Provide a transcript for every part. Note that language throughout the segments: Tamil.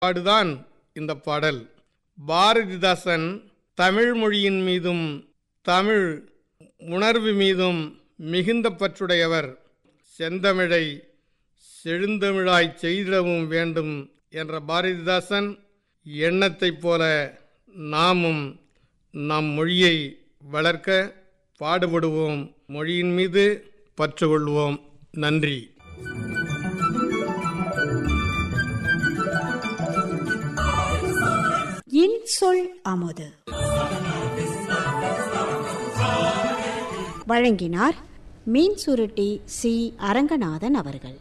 பாடுதான் இந்த பாடல் பாரதிதாசன் தமிழ் மொழியின் மீதும் தமிழ் உணர்வு மீதும் மிகுந்த பற்றுடையவர் செந்தமிழை செழுந்தமிழாய் செய்திடவும் வேண்டும் என்ற பாரதிதாசன் எண்ணத்தைப் போல நாமும் நம் மொழியை வளர்க்க பாடுபடுவோம் மொழியின் மீது பற்று கொள்வோம் நன்றி இன்சொல் அமுது வழங்கினார் மீன் சுருட்டி சி அரங்கநாதன் அவர்கள்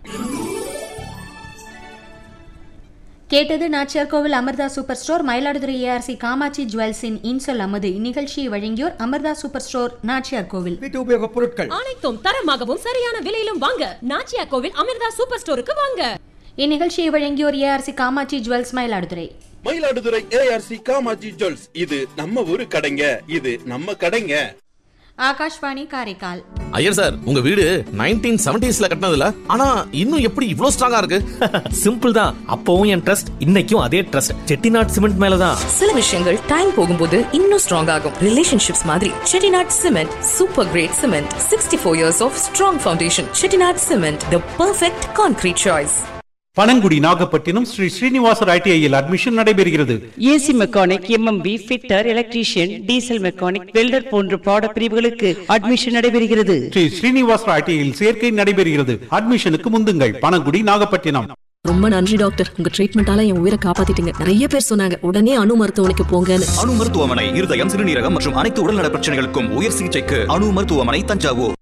கேட்டது Nachiyar Kovil Amirtha super store Mayiladuthurai ARC Kamatchi ஜுவல்ஸின் இன்சொல் அமது இந்நிகழ்ச்சியை வழங்கியோர் அமிர்தா சூப்பர் ஸ்டோர் நாச்சியார் கோவில் வீட்டு உபயோகப் பொருட்கள் அனைத்தும் தரமாகவும் சரியான விலையிலும் வாங்க நாச்சியா கோவில் அமிர்தா சூப்பர் ஸ்டோருக்கு வாங்க இந்நிகழ்ச்சியை வழங்கியோர் ARC Kamatchi jewels Mayiladuthurai Mayiladuthurai ARC Kamatchi jewels இது நம்ம ஊரு கடைங்க இது நம்ம கடைங்க ஆகாஷ்வாணி காரைக்கால் ஐயர் சார் உங்க வீடு நைன்டீன் செவன்டிஸ்ல கட்டினதுல ஆனா இன்னும் எப்படி இவ்ளோ ஸ்ட்ராங்கா இருக்கு சிம்பிள் தான் அப்பவும் என் ட்ரஸ்ட் இன்னைக்கும் அதே ட்ரஸ்ட் செட்டிநாட் சிமெண்ட் மேலதான் சில விஷயங்கள் டைம் போகும்போது இன்னும் ஸ்ட்ராங் ஆகும் ரிலேஷன்ஷிப்ஸ் மாதிரி Chettinad cement super great cement sixty four years of strong foundation Chettinad cement the perfect concrete choice Panangudi Nagapattinam Sri Srinivasar ஐடிஐயில் அட்மிஷன் நடைபெறுகிறது AC mechanic MMV fitter electrician diesel mechanic welder போன்ற பாட பிரிவுகளுக்கு அட்மிஷன் நடைபெறுகிறது ஸ்ரீ ஸ்ரீனிவாசர் ஐடிஐயில் சேர்க்கை நடைபெறுகிறது அட்மிஷனுக்கு முந்துங்கள் பனங்குடி நாகப்பட்டினம் ரொம்ப நன்றி டாக்டர் உங்க ட்ரீட்மெண்டால என் உயிரை காப்பாத்திட்டீங்க நிறைய பேர் சொன்னாங்க உடனே அணு மருத்துவமனைக்கு போங்கன்னு அணு மருத்துவமனை இருதயம் சிறுநீரகம் மற்றும் அனைத்து உடல்நல பிரச்சனைகளுக்கும் உயர் சிகிச்சைக்கு அணு மருத்துவமனை தஞ்சாவூர்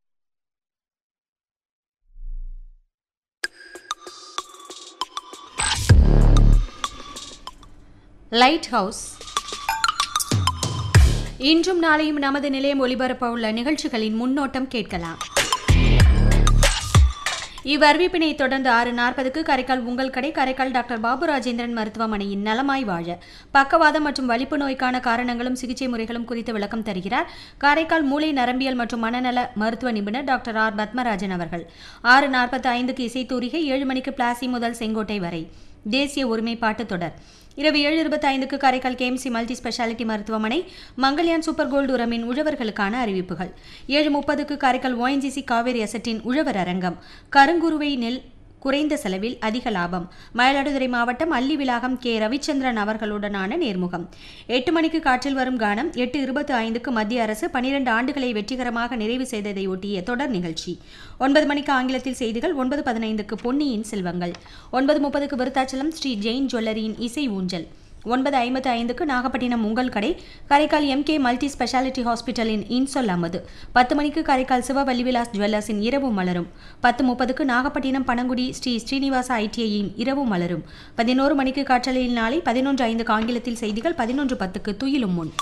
லைட் ஹவுஸ் இன்றும் நாளையும் நமது நிலையம் ஒளிபரப்ப உள்ள நிகழ்ச்சிகளின் முன்னோட்டம் கேட்கலாம் இவ்வறிவிப்பினை தொடர்ந்து ஆறு நாற்பதுக்கு காரைக்கால் உங்கள் கடை காரைக்கால் டாக்டர் பாபு ராஜேந்திரன் மருத்துவமனையின் நலமாய் வாழ பக்கவாதம் மற்றும் வலிப்பு நோய்க்கான காரணங்களும் சிகிச்சை முறைகளும் குறித்து விளக்கம் தருகிறார் காரைக்கால் மூளை நரம்பியல் மற்றும் மனநல மருத்துவ நிபுணர் டாக்டர் ஆர் பத்மராஜன் அவர்கள் ஆறு நாற்பத்தி ஐந்துக்கு இசைத்தூரிகை ஏழு மணிக்கு பிளாசி முதல் செங்கோட்டை வரை தேசிய ஒருமைப்பாட்டு தொடர் இரவு ஏழு இருபத்தி ஐந்துக்கு காரைக்கால் கேஎம்சி மல்டி ஸ்பெஷாலிட்டி மருத்துவமனை மங்கல்யான் சூப்பர் கோல்டு உரமின் உழவர்களுக்கான அறிவிப்புகள் ஏழு முப்பதுக்கு காரைக்கால் ஓஎன்ஜிசி காவேரி அசட்டின் உழவர் அரங்கம் கருங்குருவை நெல் குறைந்த செலவில் அதிக லாபம் மயிலாடுதுறை மாவட்டம் அல்லி விலாகம் கே ரவிச்சந்திரன் அவர்களுடனான நேர்முகம் எட்டு மணிக்கு காற்றில் வரும் கானம் எட்டு இருபத்தி ஐந்துக்கு மத்திய அரசு பனிரெண்டு ஆண்டுகளை வெற்றிகரமாக நிறைவு செய்ததை ஒட்டிய தொடர் நிகழ்ச்சி ஒன்பது மணிக்கு ஆங்கிலத்தில் செய்திகள் ஒன்பது பதினைந்துக்கு பொன்னியின் செல்வங்கள் ஒன்பது முப்பதுக்கு விருத்தாச்சலம் ஸ்ரீ ஜெயின் ஜுவல்லரியின் இசை ஊஞ்சல் ஒன்பது ஐம்பத்து ஐந்துக்கு நாகப்பட்டினம் உங்கள் கடை காரைக்கால் எம்கே மல்டி ஸ்பெஷாலிட்டி ஹாஸ்பிட்டலின் இன்சொல் அமது பத்து மணிக்கு காரைக்கால் சிவவல்லி விலாஸ் ஜுவல்லர்ஸின் இரவு மலரும் பத்து முப்பதுக்கு நாகப்பட்டினம் பனங்குடி ஸ்ரீ ஸ்ரீனிவாச ஐடிஐயின் இரவு மலரும் பதினோரு மணிக்கு காற்றலையில் நாளை பதினொன்று ஐந்துக்கு ஆங்கிலத்தில் செய்திகள் பதினொன்று பத்துக்கு துயிலும் முன்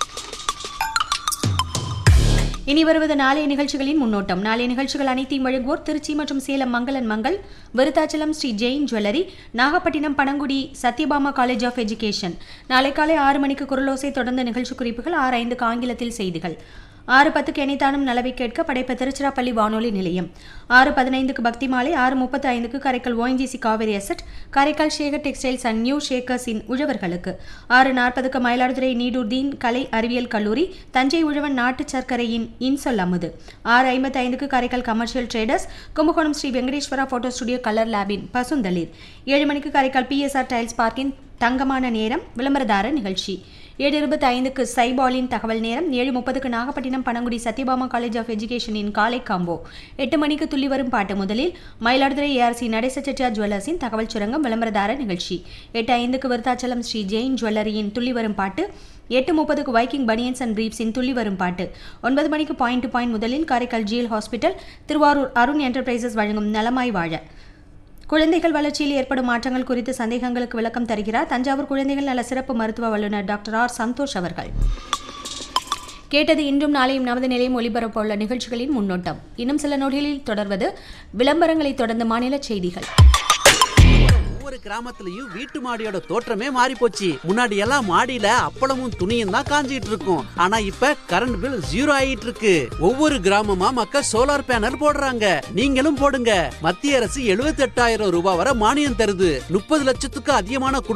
இனி வருவது நாளைய நிகழ்ச்சிகளின் முன்னோட்டம் நாளைய நிகழ்ச்சிகள் அனைத்தையும் வழங்குவோர் திருச்சி மற்றும் சேலம் மங்களன் Mangal Virudhachalam Sri Jain jewellery Nagapattinam Panangudi Sathyabama college of education நாளை காலை ஆறு மணிக்கு குரலோசை தொடர்ந்த நிகழ்ச்சி குறிப்புகள் ஆறு ஐந்துக்கு ஆங்கிலத்தில் செய்திகள் ஆறு பத்துக்கு எனைத்தானும் நலவை கேட்க படைப்ப திருச்சிராப்பள்ளி வானொலி நிலையம் ஆறு பதினைந்துக்கு பக்தி மாலை ஆறு முப்பத்தி ஐந்துக்கு Karaikal ONGC Cauvery asset Karaikal Shekar textiles and new ஷேக்கர்ஸின் உழவர்களுக்கு ஆறு நாற்பதுக்கு மயிலாடுதுறை நீடூர் தீன் கலை அறிவியல் கல்லூரி தஞ்சை உழவன் நாட்டு சர்க்கரையின் இன்சொல் அமுது ஆறு ஐம்பத்தி ஐந்துக்கு Karaikal commercial traders Kumbakonam Sri Venkateswara photo studio colour லேபின் பசுந்தளிர் ஏழு மணிக்கு காரைக்கால் பிஎஸ்ஆர் டைல்ஸ் பார்க்கின் தங்கமான நேரம் விளம்பரதார நிகழ்ச்சி ஏழு இருபத்தி ஐந்துக்கு சைபாலின் தகவல் நேரம் ஏழு முப்பதுக்கு நாகப்பட்டினம் பனங்குடி சத்யபாமா காலேஜ் ஆஃப் எஜுகேஷனின் காலை காம்போ எட்டு மணிக்கு துள்ளி வரும் பாட்டு முதலில் மயிலாடுதுறை ஏஆர்சி நடேச செட்டியார் ஜுவல்லர்ஸின் தகவல் சுரங்கம் விளம்பரதார நிகழ்ச்சி எட்டு ஐந்துக்கு விருத்தாச்சலம் ஸ்ரீ ஜெயின் ஜுவல்லரியின் துள்ளி வரும் பாட்டு எட்டு முப்பதுக்கு வைக்கிங் பனியன்ஸ் அண்ட் பிரீப்ஸின் துள்ளி வரும் பாட்டு ஒன்பது மணிக்கு பாயிண்ட் டு பாயிண்ட் முதலில் Karaikal GL hospital Thiruvarur Arun enterprises வழங்கும் நலமாய் வாழ குழந்தைகள் வளர்ச்சியில் ஏற்படும் மாற்றங்கள் குறித்து சந்தேகங்களுக்கு விளக்கம் தருகிறார் தஞ்சாவூர் குழந்தைகள் நல சிறப்பு மருத்துவ வல்லுநர் டாக்டர் ஆர் சந்தோஷ் அவர்கள் கேட்டது இன்றும் நாளையும் நமது நிலையம் ஒளிபரப்ப உள்ள நிகழ்ச்சிகளின் முன்னோட்டம் இன்னும் சில நொடிகளில் தொடர்வது விளம்பரங்களை தொடர்ந்து மாநில செய்திகள் ஒவ்வொரு கிராமத்துலயும் வீட்டு மாடியோட தோற்றமே மாறி போச்சு முன்னாடி எல்லாம் மாடியில அப்பளமும் துணியும் தான் காஞ்சிட்டு இருக்கும் ஆனா இப்ப கரண்ட் பில் ஜீரோ ஆயிட்டு இருக்கு ஒவ்வொரு கிராமமா மக்கள் சோலார் பேனல் போடுறாங்க நீங்களும் போடுங்க மத்திய அரசு எழுபத்தி எட்டாயிரம் ரூபாய் வரை மானியம் தருது முப்பது லட்சத்துக்கு அதிகமான குடும்ப